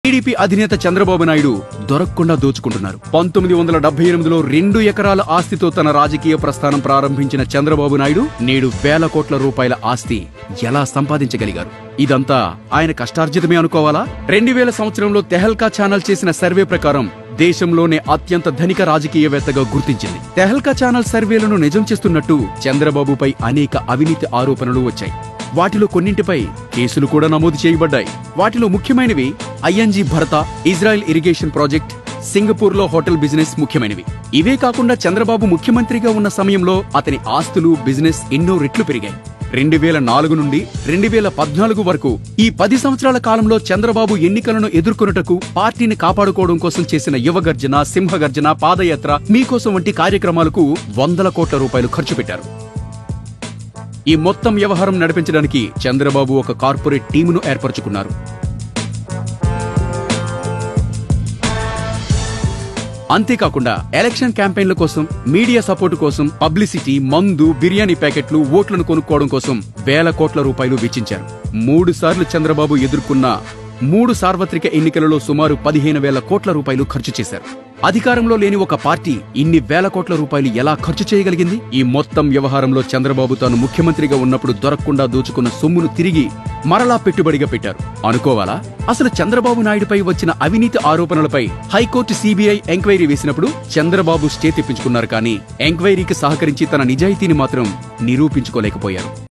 TDP అధినేత చంద్రబాబు నాయుడు దొరకకుండా దోచుకుంటున్నారు పంతొమ్మిది వందల డెబ్బై ఎనిమిదిలో రెండు ఎకరాల ఆస్తితో తన రాజకీయ ప్రస్థానం ప్రారంభించిన చంద్రబాబు నాయుడు నేడు వేల కోట్ల రూపాయల ఆస్తి ఎలా సంపాదించగలిగారు ఇదంతా ఆయన కష్టార్జితమే అనుకోవాలా రెండు వేల సంవత్సరంలో తెహల్కా ఛానల్ చేసిన సర్వే ప్రకారం దేశంలోనే అత్యంత ధనిక రాజకీయవేత్తగా గుర్తించింది తెహల్కా ఛానల్ సర్వేలను నిజం చేస్తున్నట్టు చంద్రబాబుపై అనేక అవినీతి ఆరోపణలు వచ్చాయి వాటిలో కొన్నింటిపై కేసులు కూడా నమోదు చేయబడ్డాయి వాటిలో ముఖ్యమైనవి ING Bharata Israel irrigation project Singapore లో హోటల్ బిజినెస్ ముఖ్యమైనవి ఇవే కాకుండా చంద్రబాబు ముఖ్యమంత్రిగా ఉన్న సమయంలో అతని ఆస్తులు బిజినెస్ ఎన్నో రెట్లు పెరిగాయి రెండు వేల నాలుగు నుండి రెండు వేల పద్నాలుగు వరకు ఈ పది సంవత్సరాల కాలంలో చంద్రబాబు ఎన్నికలను ఎదుర్కొనుటకు పార్టీని కాపాడుకోవడం కోసం చేసిన యువగర్జన సింహగర్జన పాదయాత్ర మీకోసం వంటి కార్యక్రమాలకు వందల కోట్ల రూపాయలు ఖర్చు పెట్టారు ఈ మొత్తం వ్యవహారం నడిపించడానికి చంద్రబాబు ఒక కార్పొరేట్ టీమును ఏర్పరచుకున్నారు అంతేకాకుండా ఎలక్షన్ క్యాంపెయిన్ల కోసం మీడియా సపోర్టు కోసం పబ్లిసిటీ మందు బిర్యానీ ప్యాకెట్లు ఓట్లను కొనుక్కోవడం కోసం వేల కోట్ల రూపాయలు వెచ్చించారు మూడు సార్లు చంద్రబాబు ఎదుర్కొన్న మూడు సార్వత్రిక ఎన్నికలలో సుమారు పదిహేను వేల కోట్ల రూపాయలు ఖర్చు చేశారు అధికారంలో లేని ఒక పార్టీ ఇన్ని వేల కోట్ల రూపాయలు ఎలా ఖర్చు చేయగలిగింది ఈ మొత్తం వ్యవహారంలో చంద్రబాబు తాను ముఖ్యమంత్రిగా ఉన్నప్పుడు దొరకకుండా దోచుకున్న సొమ్మును తిరిగి మరలా పెట్టుబడిగా పెట్టారు అనుకోవాలా అసలు చంద్రబాబు నాయుడుపై వచ్చిన అవినీతి ఆరోపణలపై హైకోర్టు సిబిఐ ఎంక్వైరీ వేసినప్పుడు చంద్రబాబు స్టే తెప్పించుకున్నారు కానీ ఎంక్వైరీకి సహకరించి తన నిజాయితీని మాత్రం నిరూపించుకోలేకపోయారు